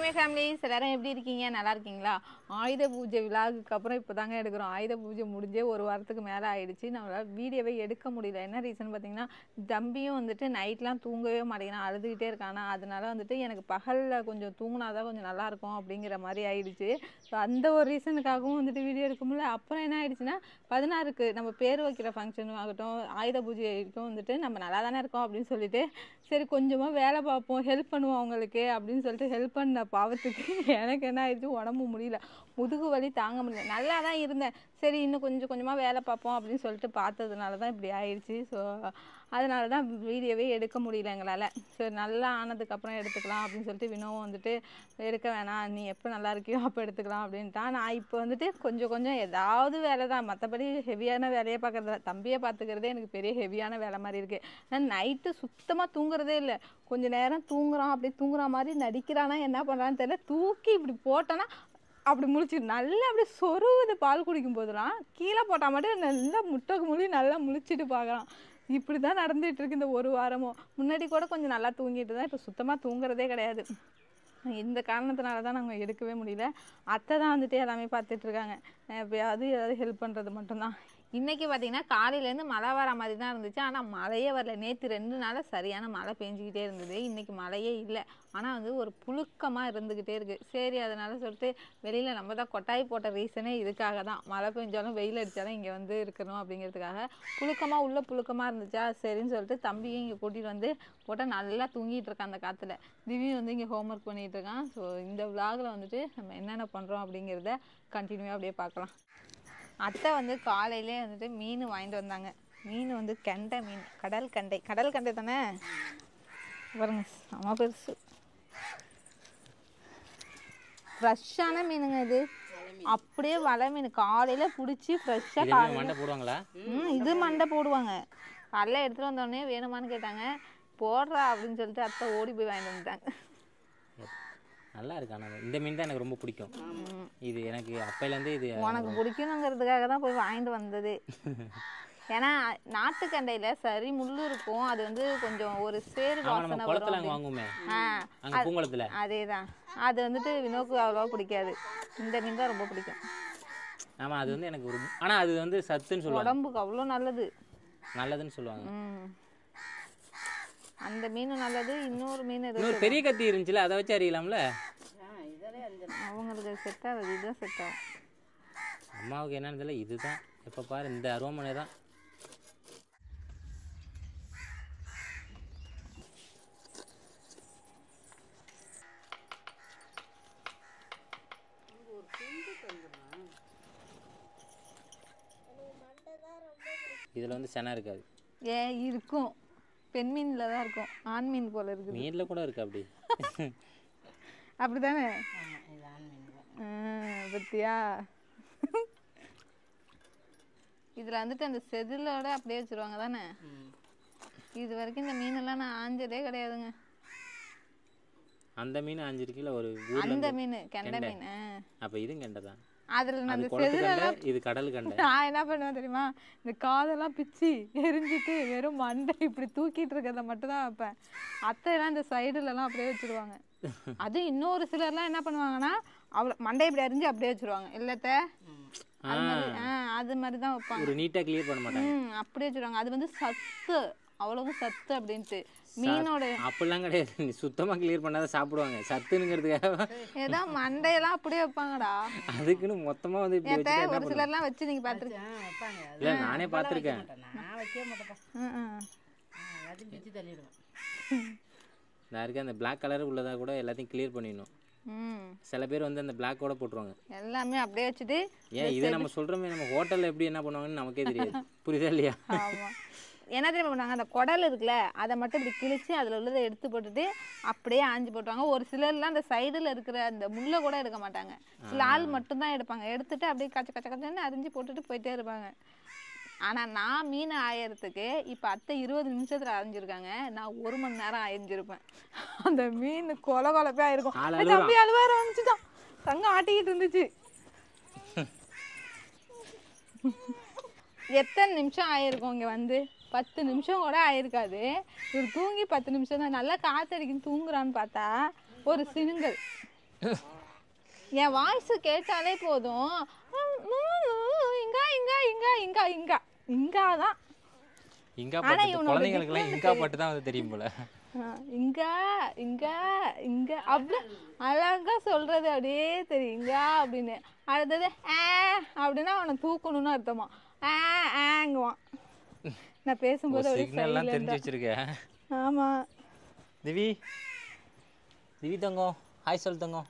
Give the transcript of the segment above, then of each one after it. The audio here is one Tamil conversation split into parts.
மை ஃபேமிலிஸ் எல்லாரும் எப்படி இருக்கீங்க நல்லா இருக்கீங்களா ஆயுத பூஜை விழாவுக்கு அப்புறம் இப்போ தாங்க எடுக்கிறோம் ஆயுத பூஜை முடிஞ்சே ஒரு வாரத்துக்கு மேலே ஆயிடுச்சு நம்மளால் வீடியோவே எடுக்க முடியல என்ன ரீசன் பார்த்தீங்கன்னா தம்பியும் வந்துட்டு நைட்லாம் தூங்கவே மாட்டேங்கிறான் அழுதுகிட்டே இருக்கானா அதனால வந்துட்டு எனக்கு பகலில் கொஞ்சம் தூங்கினாதான் கொஞ்சம் நல்லா இருக்கும் அப்படிங்கிற மாதிரி ஆயிடுச்சு ஸோ அந்த ஒரு ரீசனுக்காகவும் வந்துட்டு வீடியோ எடுக்க முடியல அப்புறம் என்ன ஆயிடுச்சுன்னா பதினாறுக்கு நம்ம பேர் வைக்கிற ஃபங்க்ஷன் ஆகட்டும் ஆயுத பூஜைக்கும் வந்துட்டு நம்ம நல்லா தானே இருக்கோம் அப்படின்னு சொல்லிட்டு சரி கொஞ்சமாக வேலை பார்ப்போம் ஹெல்ப் பண்ணுவோம் அவங்களுக்கு அப்படின்னு சொல்லிட்டு ஹெல்ப் பண்ண பாவத்துக்கு எனக்கு என்ன ஆயிடுச்சு உடம்பு முடியல முதுகு வலி தாங்க முடியல நல்லா தான் இருந்தேன் சரி இன்னும் கொஞ்சம் கொஞ்சமாக வேலை பார்ப்போம் அப்படின்னு சொல்லிட்டு பார்த்ததுனால தான் இப்படி ஆயிடுச்சு ஸோ அதனால தான் வீடியோவே எடுக்க முடியல எங்களால் சரி நல்லா ஆனதுக்கப்புறம் எடுத்துக்கலாம் அப்படின்னு சொல்லிட்டு வினோவும் வந்துட்டு எடுக்க வேணாம் நீ எப்போ நல்லா இருக்கியோ அப்போ எடுத்துக்கலாம் அப்படின்ட்டான் நான் இப்போ வந்துட்டு கொஞ்சம் கொஞ்சம் ஏதாவது வேலை தான் மற்றபடி ஹெவியான வேலையை பார்க்குறது தம்பியை பார்த்துக்கிறதே எனக்கு பெரிய ஹெவியான வேலை மாதிரி இருக்குது நான் நைட்டு சுத்தமாக தூங்குறதே இல்லை கொஞ்ச நேரம் தூங்குறான் அப்படி தூங்குற மாதிரி நடிக்கிறானா என்ன பண்ணுறான்னு தெரியல தூக்கி இப்படி போட்டோன்னா அப்படி முழிச்சு நல்லா அப்படியே சொருவுது பால் குடிக்கும் போதெல்லாம் கீழே போட்டால் மட்டும் நல்லா முட்டை முழி நல்லா முழிச்சிட்டு பார்க்குறான் இப்படி தான் நடந்துட்டு இருக்கு இந்த ஒரு வாரமும் முன்னாடி கூட கொஞ்சம் நல்லா தூங்கிட்டு தான் இப்போ சுத்தமாக தூங்குறதே கிடையாது இந்த காரணத்தினால தான் நாங்கள் எடுக்கவே முடியல அத்தை தான் வந்துட்டு எல்லாமே பார்த்துட்டு இருக்காங்க நான் எப்பயாவது ஏதாவது ஹெல்ப் பண்ணுறது மட்டும்தான் இன்றைக்கி பார்த்தீங்கன்னா காலையிலேருந்து மழை வர மாதிரி தான் இருந்துச்சு ஆனால் மழையே வரல நேற்று ரெண்டு நாளாக சரியான மழை பெஞ்சிக்கிட்டே இருந்தது இன்றைக்கி மழையே இல்லை ஆனால் வந்து ஒரு புழுக்கமாக இருந்துக்கிட்டே இருக்குது சரி அதனால சொல்லிட்டு வெளியில் நம்ம தான் கொட்டாய் போட்ட ரீசனே இதுக்காக தான் மழை பெஞ்சாலும் வெயில் அடித்தாலும் இங்கே வந்து இருக்கணும் அப்படிங்கிறதுக்காக புழுக்கமாக உள்ள புழுக்கமாக இருந்துச்சா சரின்னு சொல்லிட்டு தம்பியும் இங்கே கூட்டிகிட்டு வந்து போட்டால் நல்லா தூங்கிட்டு இருக்கான் அந்த காற்றுல திவ்யும் வந்து இங்கே ஹோம்ஒர்க் பண்ணிகிட்டு இருக்கான் ஸோ இந்த விலாகில் வந்துட்டு நம்ம என்னென்ன பண்ணுறோம் அப்படிங்கிறத கண்டினியூவாக அப்படியே பார்க்கலாம் அத்தை வந்து காலையிலே வந்துட்டு மீன் வாங்கிட்டு வந்தாங்க மீன் வந்து கெண்டை மீன் கடல் கண்டை கடல் கண்டை தானே பாருங்க செம பெருசு ஃப்ரெஷ்ஷான மீனுங்க இது அப்படியே வலை மீன் காலையில் பிடிச்சி ஃப்ரெஷ்ஷாக இதுல காலையில் மண்டை போடுவாங்களா ம் இது மண்டை போடுவாங்க காலைல எடுத்துகிட்டு வந்தோடனே வேணுமான்னு கேட்டாங்க போடுறா அப்படின்னு சொல்லிட்டு அத்தை ஓடி போய் வாங்கிட்டு வந்துட்டாங்க நல்லா இருக்கு ஆனால் இந்த மீன் தான் எனக்கு ரொம்ப பிடிக்கும் இது எனக்கு அப்பையிலேருந்து இது உனக்கு பிடிக்கணுங்கிறதுக்காக தான் போய் வாங்கிட்டு வந்தது ஏன்னா நாட்டுக்கண்டையில் சரி முள்ளு இருக்கும் அது வந்து கொஞ்சம் ஒரு சேறு ஆமா நம்ம வாசனை குளத்துல வரும் அங்கே வாங்குவோமே ஆ அங்கே பூங்குளத்தில் அதே தான் அது வந்துட்டு வினோக்கு அவ்வளோவா பிடிக்காது இந்த மீன் தான் ரொம்ப பிடிக்கும் ஆமாம் அது வந்து எனக்கு ஒரு ஆனால் அது வந்து சத்துன்னு சொல்லுவாங்க உடம்புக்கு அவ்வளோ நல்லது நல்லதுன்னு சொல்லுவாங்க ம் அந்த மீன் நல்லது இன்னொரு மீன் இருக்கு இன்னொரு பெரிய கத்தி இருந்துச்சுல அதை வச்சு அறியலாம்ல அவங்களுக்கு செட் ஆகுது இதுதான் செட் ஆகும் அம்மாவுக்கு என்னன்னு தெரியல இதுதான் எப்போ பாரு இந்த அருவமனை தான் இதில் வந்து செனை இருக்காது ஏ இருக்கும் பெண் மீனில் தான் இருக்கும் ஆண் மீன் போல இருக்குது மீனில் கூட இருக்கு அப்படி அப்படிதானே பத்தியா இதில் வந்துட்டு அந்த செதிலோட அப்படியே வச்சிருவாங்க தானே இது வரைக்கும் இந்த மீனெல்லாம் நான் ஆஞ்சதே கிடையாதுங்க அந்த மீன் அஞ்சு கிலோ ஒரு ஊர்ல அந்த இருந்து மீன் கெண்டை மீன் ஆ. அப்போ இதுவும் கெண்டை தான் அதில் நான் அது அந்த குளத்து செதில கண்டை இது கடல் கண்டை நான் என்ன பண்ணுவேன் தெரியுமா இந்த காதெல்லாம் பிச்சு எரிஞ்சிட்டு வெறும் மண்டை இப்படி தூக்கிட்டு இருக்கிறத மட்டும் தான் வைப்பேன் அத்தையெல்லாம் இந்த சைடுலலாம் அப்படியே வச்சிருவாங்க அது இன்னொரு சிலர்லாம் என்ன பண்ணுவாங்கன்னா அவ்வளோ மண்டை இப்படி அரிஞ்சு அப்படியே வச்சிருவாங்க இல்லத்த அது மாதிரி ஆ அது மாதிரி தான் வைப்பாங்க ஒரு நீட்டாக கிளியர் பண்ண மாட்டாங்க ம் அப்படியே வச்சிருவாங்க அது வந்து சத்து அவ்வளவு சத்து அப்படின்ட்டு மீனோட அப்படிலாம் கிடையாது நீ சுத்தமாக கிளியர் பண்ணாத சாப்பிடுவாங்க சத்துனுங்கிறதுக்காக ஏதோ மண்டையெல்லாம் அப்படியே வைப்பாங்கடா அதுக்குன்னு மொத்தமாக வந்து இப்படி ஏத்த வச்சுட்டா என்ன ஒரு சிலர்லாம் வச்சு நீங்க பார்த்துருக்கீங்க வைப்பாங்க இல்லை நானே பார்த்துருக்கேன் நான் வைக்க மாட்டேப்பா ம் ம் எல்லாத்தையும் பிச்சு தள்ளிடுவேன் நான் இருக்க அந்த பிளாக் கலர் உள்ளதா கூட எல்லாத்தையும் கிளியர் பண்ணிடணும் ம் சில பேர் வந்து அந்த பிளாக்கோட போட்டுருவாங்க எல்லாமே அப்படியே வச்சுட்டு ஏன் இதை நம்ம சொல்கிறோமே நம்ம ஹோட்டலில் எப்படி என்ன பண்ணுவாங்கன்னு நமக்கே தெரியாது புரியுதா இல்லையா ஆமா என்ன தெரியுமா பண்ணுவாங்க அந்த குடல் இருக்குல்ல அதை மட்டும் இப்படி கிழிச்சு அதில் உள்ளதை எடுத்து போட்டுட்டு அப்படியே ஆஞ்சு போட்டுருவாங்க ஒரு சிலர்லாம் அந்த சைடில் இருக்கிற அந்த முள்ளை கூட எடுக்க மாட்டாங்க சில ஆள் மட்டும்தான் எடுப்பாங்க எடுத்துட்டு அப்படியே கச்ச கச்ச கச்சன்னு அரிஞ்சு போட்டுட்டு போயிட்டே இருப்பாங்க ஆனால் நான் மீன் ஆயறதுக்கு இப்போ அத்தை இருபது நிமிஷத்தில் அரைஞ்சிருக்காங்க நான் ஒரு மணி நேரம் ஆயிஞ்சிருப்பேன் அந்த மீன் கொல கொலப்பே ஆயிருக்கும் ஆள் "ஏய், தம்பி அழுவ ஆரம்பிச்சுட்டான் தங்கம் ஆட்டிக்கிட்டு இருந்துச்சு எத்தனை நிமிஷம் ஆயிருக்கும் இங்கே வந்து பத்து நிமிஷம் கூட ஆயிருக்காது இவர் தூங்கி பத்து நிமிஷம் தான் நல்லா காத்தடிக்குன்னு தூங்குறான்னு பார்த்தா ஒரு சினுங்கல் என் வாய்ஸ் கேட்டாலே போதும் இங்கா இங்கா இங்கா இங்கா இங்கா இங்கா தான் இங்கா ஆனா பாட்டு இவனோட குழந்தைங்களுக்குலாம் different இங்கா பாட்டு தான் வந்து தெரியும் போல இங்கா இங்கா இங்க அப்படி அழகா சொல்றது அப்படியே தெரியும் இங்கா அப்படின்னு அடுத்தது ஆ அப்படின்னா அவனை தூக்கணும்னு அர்த்தமா ஆ ஆங்குவான் நான் பேசும்போது அப்படியே சிக்னல்லாம் தெரிஞ்சு silent ஆ. வச்சிருக்க ஆமா திவி திவி தங்கம் ஹாய் சொல் தங்கம்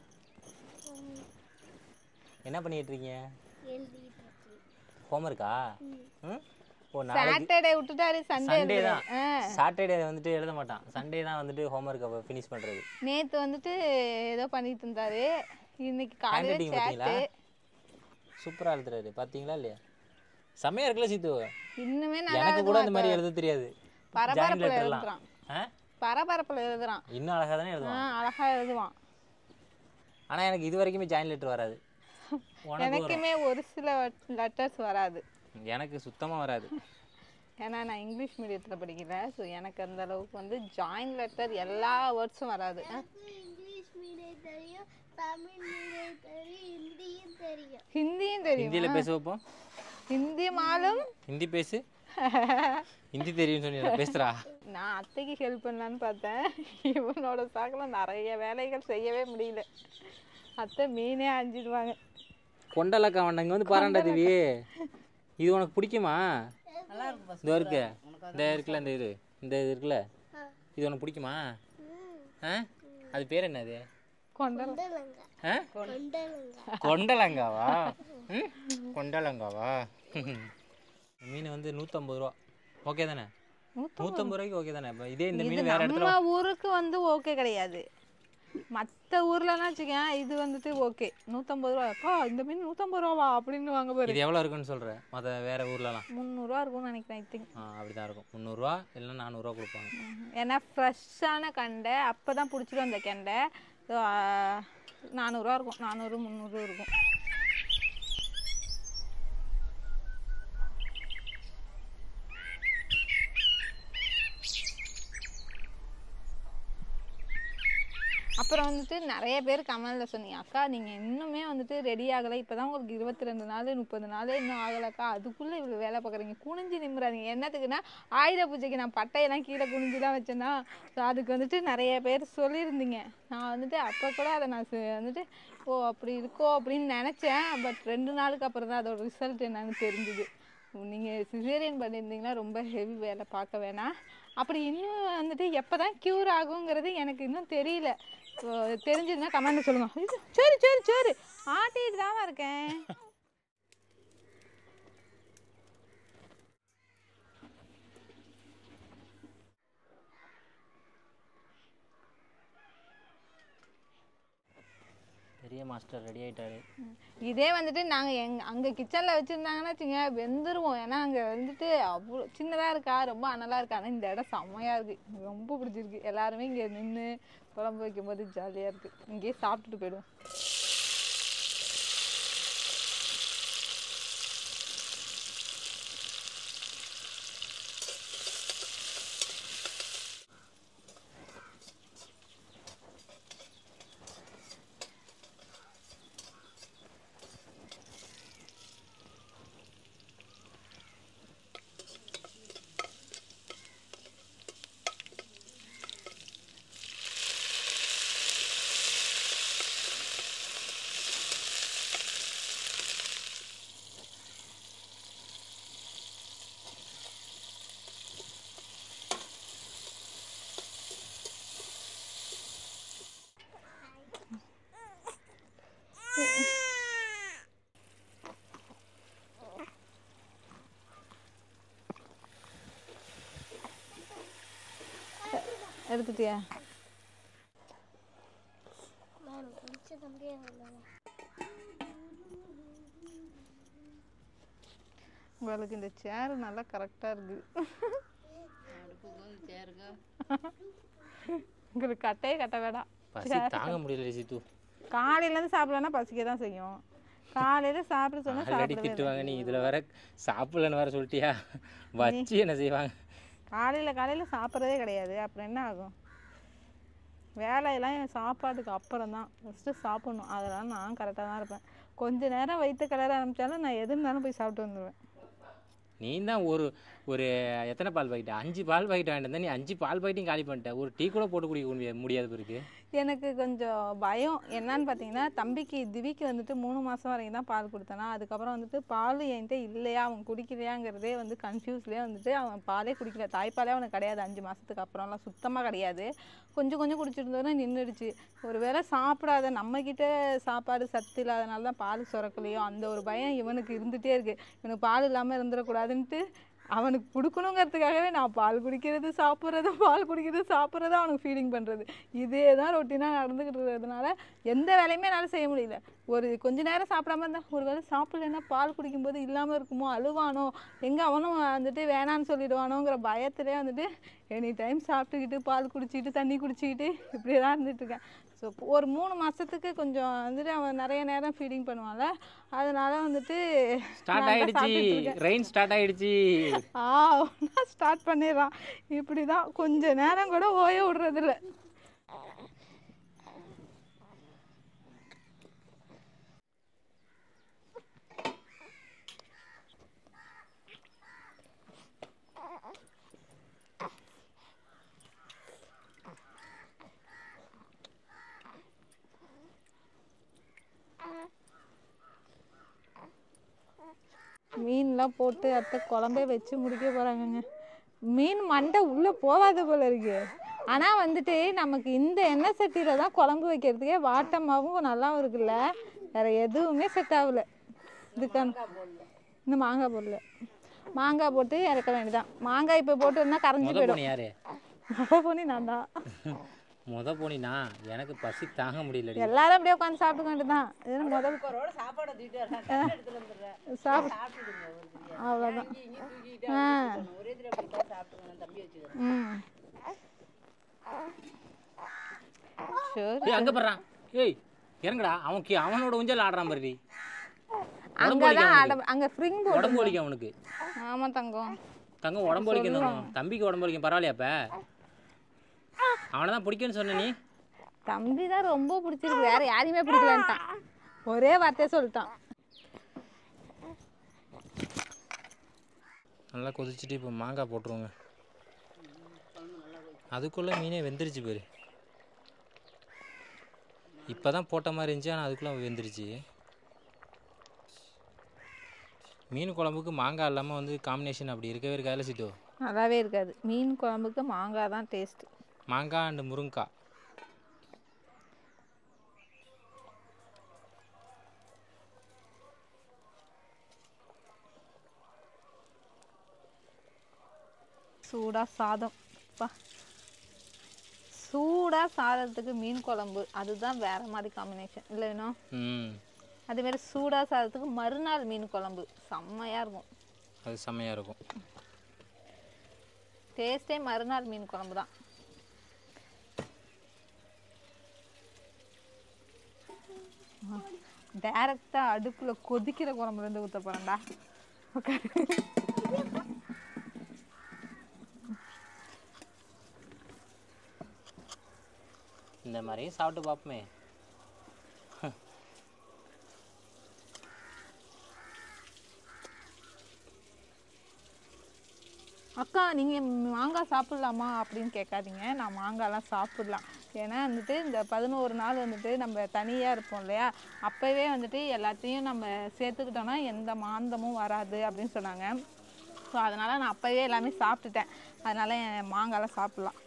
என்ன பண்ணிட்டு இருக்கீங்க ஹோம்ஒர்க்கா ம் ஓ நாளைக்கு சாட்டர்டே விட்டுட்டாரு சண்டே சண்டே தான் சாட்டர்டே வந்துட்டு எழுத மாட்டான் சண்டே தான் வந்துட்டு ஹோம்ஒர்க்கை ஃபினிஷ் பண்ணுறது நேத்து வந்துட்டு ஏதோ பண்ணிட்டு இருந்தாரு இன்னைக்கு காலையில ஹேண்ட் பார்த்தீங்களா சேட்டு சூப்பராக எழுதுறாரு பார்த்தீங்களா இல்லையா செம்மையா இருக்குல்ல சீத்து இன்னுமே நல்லா எனக்கு கூட அந்த எழுதுவான் மாதிரி எழுத தெரியாது ஜாயின் பரபரப்புல லெட்டர்லாம் எழுதுறான் ஆ பரபரப்புல எழுதுறான் இன்னும் அழகாக தானே ஆ எழுதுவான் அழகா எழுதுவான் ஆனால் எனக்கு இது வரைக்குமே ஜாயின் லெட்டர் வராது உனக்கு வரும் எனக்குமே ஒரு சில லெட்டர்ஸ் வராது எனக்கு சுத்தமாக வராது ஏன்னா நான் இங்கிலீஷ் மீடியத்தில் படிக்கல ஸோ எனக்கு அந்த அளவுக்கு வந்து ஜாயின் லெட்டர் எல்லா வேர்ட்ஸும் வராது ஆ, இங்கிலீஷ் மீடியம் தெரியும் தமிழ் மீடியம் தெரியும் ஹிந்தியும் தெரியும் ஹிந்தியும் தெரியும் ஹிந்தியில் பேச வைப்போம் ஹிந்தி மாலும் ஹிந்தி பேசு ஹிந்தி தெரியும்னு சொன்னீங்க பேசுறா நான் அத்தைக்கு ஹெல்ப் பண்ணலான்னு பார்த்தேன் இவனோட சாக்கில் நிறைய வேலைகள் செய்யவே முடியல அத்தை மீனே அஞ்சிடுவாங்க கொண்டலக்கா வண்டங்க வந்து பாராண்டா தேவி இது உனக்கு பிடிக்குமா நல்லா இருக்குப்பா இதோ இருக்கு இந்த இருக்குல்ல இந்த இது இந்த இது இருக்குல்ல இது உனக்கு பிடிக்குமா ஆ அது பேர் என்னது கொண்டல கொண்டலங்க ஆ கொண்டலங்க கொண்டலங்காவா ம் கொண்டலங்காவா மீன் வந்து நூற்றம்பது ரூபா ஓகே தானே நூற்றம்பது ரூபாய்க்கு ஓகே தானே இப்போ இதே இந்த இது மீன் வேற இடத்துல நம்ம ஊருக்கு வந்து ஓகே கிடையாது மற்ற ஊர்லலாம் வச்சுக்கேன் இது வந்துட்டு ஓகே நூற்றம்பது ரூபா அப்பா இந்த மீன் நூற்றம்பது ரூபாவா அப்படின்னு வாங்க பாரு இது எவ்வளோ இருக்குன்னு சொல்கிறேன் மற்ற வேற ஊர்லலாம் முந்நூறுரூவா இருக்கும்னு நினைக்கிறேன் ஐ திங்க் ஆ அப்படி தான் இருக்கும் முந்நூறுரூவா இல்லைன்னா நானூறுரூவா கொடுப்பாங்க ஏன்னா ஃப்ரெஷ்ஷான கண்டை அப்போ தான் பிடிச்சிட்டு வந்த கெண்டை ஸோ நானூறுரூவா இருக்கும் நானூறு முந்நூறு இருக்கும் அப்புறம் வந்துட்டு நிறைய பேர் கமெண்டில் சொன்னீங்க அக்கா நீங்கள் இன்னுமே வந்துட்டு ரெடி ஆகலை இப்போ தான் உங்களுக்கு இருபத்தி ரெண்டு நாள் முப்பது நாள் இன்னும் ஆகலைக்கா அதுக்குள்ளே இவ்வளோ வேலை பார்க்குறீங்க குனிஞ்சு நிம்மறாதீங்க என்னத்துக்குன்னா ஆயுத பூஜைக்கு நான் பட்டையெல்லாம் கீழே குனிஞ்சுலாம் வச்சேன்னா ஸோ அதுக்கு வந்துட்டு நிறைய பேர் சொல்லியிருந்தீங்க நான் வந்துட்டு அப்போ கூட அதை நான் சு- வந்துட்டு ஓ அப்படி இருக்கோ அப்படின்னு நினச்சேன் பட் ரெண்டு நாளுக்கு அப்புறம் தான் அதோட ரிசல்ட் என்னன்னு தெரிஞ்சுது நீங்கள் சிசேரியன் பண்ணியிருந்தீங்கன்னா ரொம்ப ஹெவி வேலை பார்க்க வேணாம் அப்படி இன்னும் வந்துட்டு எப்போ தான் க்யூர் ஆகுங்கிறது எனக்கு இன்னும் தெரியல ஸோ தெரிஞ்சதுன்னா கமெண்ட் சொல்லுங்கள் ஐயோ, சரி சரி சரி ஆட்டிட்டு தான் இருக்கேன் பெரிய மாஸ்டர் ரெடி ஆயிட்டாரு இதே வந்துட்டு நாங்கள் எங் அங்கே கிச்சனில் வச்சுருந்தாங்கன்னா வச்சுங்க வெந்துருவோம் ஏன்னா அங்கே வந்துட்டு அவ்வளோ சின்னதாக இருக்கா ரொம்ப அனலாக இருக்கா ஆனால் இந்த இடம் செம்மையாக இருக்குது எனக்கு ரொம்ப பிடிச்சிருக்கு எல்லாருமே இங்கே நின்று குழம்பு வைக்கும்போது ஜாலியாக இருக்குது இங்கேயே சாப்பிட்டுட்டு போயிடுவோம் எடுத்துட்டியா நான் கொஞ்சம் தம்பியே வந்தேன் உங்களுக்கு இந்த சேர் நல்லா கரெக்டாக இருக்குது அடுப்புக்கும் சேருக்கும் உங்களுக்கு கட்டையே கட்ட வேண்டாம் பசி தாங்க முடியல சித்து காலையிலேருந்து சாப்பிடலன்னா பசிக்க தான் செய்யும் காலையில் சாப்பிட சொன்னால் ஆல்ரெடி சாப்பிடவே திட்டுவாங்க நீ இதில் வேற சாப்பிடலன்னு வேற சொல்லிட்டியா வச்சு என்ன செய்வாங்க காலையில் காலையில் சாப்பிட்றதே கிடையாது அப்புறம் என்ன ஆகும் வேலையெல்லாம் என் சாப்பாட்டுக்கு அப்புறம் தான் ஃபஸ்ட்டு சாப்பிட்ணும் அதெல்லாம் நான் கரெக்டாக தான் இருப்பேன் கொஞ்ச நேரம் வயிற்று கிளற ஆரம்பித்தாலும் நான் எது இருந்தாலும் போய் சாப்பிட்டு வந்துடுவேன் நீ தான் ஒரு ஒரு எத்தனை பால் பாக்கெட் அஞ்சு பால் பாக்கெட் வாங்கிட்டு வந்தா நீ அஞ்சு பால் பாக்கெட்டையும் காலி பண்ணிட்ட ஒரு டீ கூட போட்டு குடிக்க முடியாது முடியாது பிறகு எனக்கு கொஞ்சம் பயம் என்னன்னு பார்த்தீங்கன்னா தம்பிக்கு திவிக்கு வந்துட்டு மூணு மாதம் வரைக்கும் தான் பால் கொடுத்தேனா அதுக்கப்புறம் வந்துட்டு பால் என்கிட்ட இல்லையா அவன் குடிக்கலையாங்கிறதே வந்து கன்ஃபியூஸ்லேயே வந்துட்டு அவன் பாலே குடிக்கல தாய்ப்பாலே அவனுக்கு கிடையாது அஞ்சு மாதத்துக்கு அப்புறம்லாம் சுத்தமாக கிடையாது கொஞ்சம் கொஞ்சம் குடிச்சிருந்தோன்னே நின்றுடுச்சு ஒருவேளை சாப்பிடாத நம்மக்கிட்ட சாப்பாடு சத்து இல்லாதனால தான் பால் சுரக்கலையோ அந்த ஒரு பயம் இவனுக்கு இருந்துகிட்டே இருக்கு இவனுக்கு பால் இல்லாமல் இருந்துடக்கூடாதுன்ட்டு அவனுக்கு கொடுக்கணுங்கிறதுக்காகவே நான் பால் குடிக்கிறது சாப்பிட்றது பால் குடிக்கிறது சாப்பிட்றது அவனுக்கு ஃபீடிங் பண்ணுறது இதே தான் ரொட்டீனாக நடந்துக்கிட்டு இருக்கிறதுனால எந்த வேலையுமே என்னால் செய்ய முடியல ஒரு கொஞ்ச நேரம் சாப்பிடாம இருந்தா ஒரு வேளை சாப்பிடலைன்னா பால் குடிக்கும்போது இல்லாமல் இருக்குமோ அழுவானோ எங்கே அவனும் வந்துட்டு வேணான்னு சொல்லிடுவானோங்கிற பயத்திலே வந்துட்டு எனி டைம் சாப்பிட்டுக்கிட்டு பால் குடிச்சிக்கிட்டு தண்ணி குடிச்சிக்கிட்டு இப்படியே தான் இருந்துகிட்ருக்கேன் ஸோ ஒரு மூணு மாதத்துக்கு கொஞ்சம் வந்துட்டு அவன் நிறைய நேரம் ஃபீடிங் பண்ணுவான்ல அதனால வந்துட்டு ஸ்டார்ட் நான் தான் ஆயிடுச்சு சாப்பிட்டுட்டு இருக்கேன். ரெயின் ஸ்டார்ட் ஆயிடுச்சு ஆ ஸ்டார்ட் பண்ணிடுறான் இப்படி தான் கொஞ்ச நேரம் கூட ஓய விடுறதில்ல மீன்லாம் போட்டு அத்தை குழம்பே வச்சு முடிக்க போகிறாங்கங்க மீன் மண்டை உள்ளே போகாத போல இருக்கு ஆனால் வந்துட்டு நமக்கு இந்த எண்ணெய் சட்டியில் தான் குழம்பு வைக்கிறதுக்கே வாட்டமாகவும் நல்லாவும் இருக்குல்ல வேற எதுவுமே செட் ஆகல இதுக்கான இந்த மாங்காய் போடல மாங்காய் போட்டு இறக்க வேண்டியதான் மாங்காய் இப்போ போட்டுன்னா கரைஞ்சி முத போயிடும் போனி யாரு முத போனி நான் தான் முத போனினா எனக்கு பசி தாங்க முடியலடி எல்லாரும் அப்படியே உட்காந்து சாப்பிட்டுக்க வேண்டியதான் இது முதல் ஒருவரோட சாப்பாடை தூக்கிட்டு வரேன் தட்டு எடுத்துட்டு வந்துடுறேன் சாப்பிட்டு சாப்பிட்டுடுங்க ஒரு திரியா. அவ்வளோதான் இங்கே இங்கே தூக்கிட்டு ஆ. இருக்கணும். ஒரே திரி அப்படி தான் சாப்பிட்டுக்கணும் தம்பி வச்சுக்கிறேன் ம் சரி ஏய் அங்க போடுறான் ஏய் இறங்குடா அவன் கீ- அவனோட ஊஞ்சல் ஆடுறான் பாருடி உடம்பு அங்கே தான் வலிக்கும் அட அங்கே ஃப்ரிங் போட்டு உடம்பு வலிக்கும் அவனுக்கு ஆமாம் தங்கம் தங்கம் உடம்பு வலிக்கும் தங்கம் தம்பிக்கு உடம்பு வலிக்கும் பரவாயில்லையா அப்ப அவனை தான் பிடிக்கும்னு சொன்ன நீ தம்பி தான் ரொம்ப பிடிச்சிருக்கு வேற யாரையுமே பிடிக்கலன்ட்டான் ஒரே வார்த்தையை சொல்லிட்டான் நல்லா கொதிச்சுட்டு இப்போ மாங்காய் போட்டுருவோங்க அதுக்குள்ளே மீனே வெந்துருச்சு பாரு இப்போ தான் போட்ட மாதிரி இருந்துச்சு ஆனால் அதுக்குள்ளே வெந்துருச்சு மீன் குழம்புக்கு மாங்காய் இல்லாமல் வந்து காம்பினேஷன் அப்படி இருக்கவே இருக்காதுல சிட்டு நல்லாவே இருக்காது மீன் குழம்புக்கு மாங்காய் தான் டேஸ்ட் மாங்காய் அண்டு முருங்காய் சூடாக சாதம் பா சூடாக சாதத்துக்கு மீன் குழம்பு அதுதான் வேற மாதிரி காம்பினேஷன் இல்லை வேணும் ம் அதே மாதிரி சூடாக சாதத்துக்கு மறுநாள் மீன் குழம்பு செம்மையாக இருக்கும் அது செம்மையாக இருக்கும் டேஸ்ட்டே மறுநாள் மீன் குழம்பு தான் டேரெக்டாக அடுப்பில் கொதிக்கிற குழம்புல இருந்து ஊற்ற போகிறேன்டா இந்த மாதிரியே சாப்பிட்டு பார்ப்போமே அக்கா நீங்கள் மாங்காய் சாப்பிட்லாமா அப்படின்னு கேட்காதீங்க நான் மாங்காய்லாம் சாப்பிட்லாம் ஏன்னா வந்துட்டு இந்த பதினோரு நாள் வந்துட்டு நம்ம தனியாக இருப்போம் இல்லையா அப்போவே வந்துட்டு எல்லாத்தையும் நம்ம சேர்த்துக்கிட்டோம்னா எந்த மாந்தமும் வராது அப்படின்னு சொன்னாங்க ஸோ அதனால் நான் அப்போவே எல்லாமே சாப்பிட்டுட்டேன் அதனால் என் மாங்காய்லாம் சாப்பிட்லாம்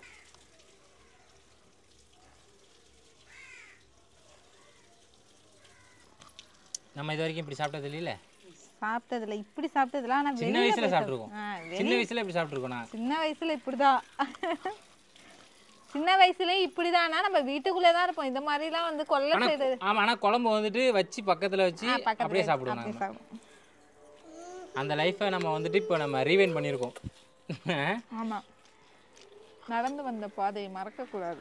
நம்ம இது வரைக்கும் இப்படி சாப்பிட்டது இல்லைல்ல சாப்பிட்டதில்ல இப்படி சாப்பிட்டதில்ல ஆனால் சின்ன வெளியில வயசுல போய் சாப்பிட்ருக்கோம் ஆ, சின்ன வயசுல இப்படி சாப்பிட்ருக்கோம் நான் சின்ன வயசுல இப்படிதான் சின்ன வயசுலயும் இப்படிதானா நம்ம வீட்டுக்குள்ளே தான் இருப்போம் இந்த மாதிரிலாம் வந்து கொல்லை ஆனா சைடு ஆமா ஆனா குழம்பு வந்துட்டு வச்சு பக்கத்துல வச்சு அப்படியே சாப்பிடுவோம் அப்படியே நாம. சாப்பிடுவோம் அந்த லைஃப்பை நம்ம வந்துட்டு இப்போ நம்ம ரீவைன் பண்ணியிருக்கோம் ஆமா நடந்து வந்த பாதையை மறக்கக்கூடாது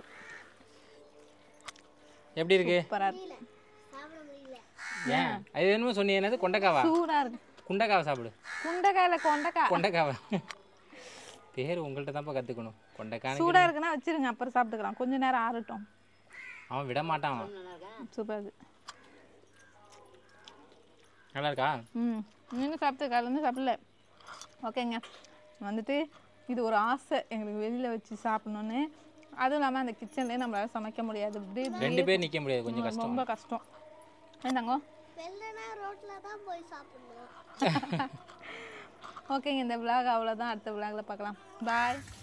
எப்படி இருக்கு சூப்பரா இருக்கு சாப்பிட முடியல ஏன் அது என்னமோ சொன்னீங்க என்னது கொண்டைக்காவா சூடா இருக்கு குண்டைக்காவை சாப்பிடு குண்டைக்காயில கொண்டைக்காய் கொண்டைக்காவை பேர் உங்கள்கிட்ட தான்ப்பா கற்றுக்கணும் கொண்டைக்கான சூடாக இருக்குன்னா வச்சிருங்க அப்புறம் சாப்பிட்டுக்கலாம் கொஞ்ச நேரம் ஆறட்டும் அவன் விட மாட்டான் அவன். சூப்பர் இது நல்லா இருக்கா ம் இன்னும் சாப்பிட்டு காலேருந்து சாப்பிடல ஓகேங்க வந்துட்டு இது ஒரு ஆசை எங்களுக்கு வெளியில் வச்சு சாப்பிடணுன்னு அதுவும் இல்லாமல் அந்த கிச்சன்லேயே நம்மளால சமைக்க முடியாது இப்படி ரெண்டு பேர் நிற்க முடியாது கொஞ்சம் கஷ்டம் ரொம்ப கஷ்டம் என்னங்க வெளிலனா ரோட்ல தான் போய் சாப்பிடணும் ஓகேங்க இந்த விலாக் அவ்வளோதான் அடுத்த விலாகில் பார்க்கலாம் பாய்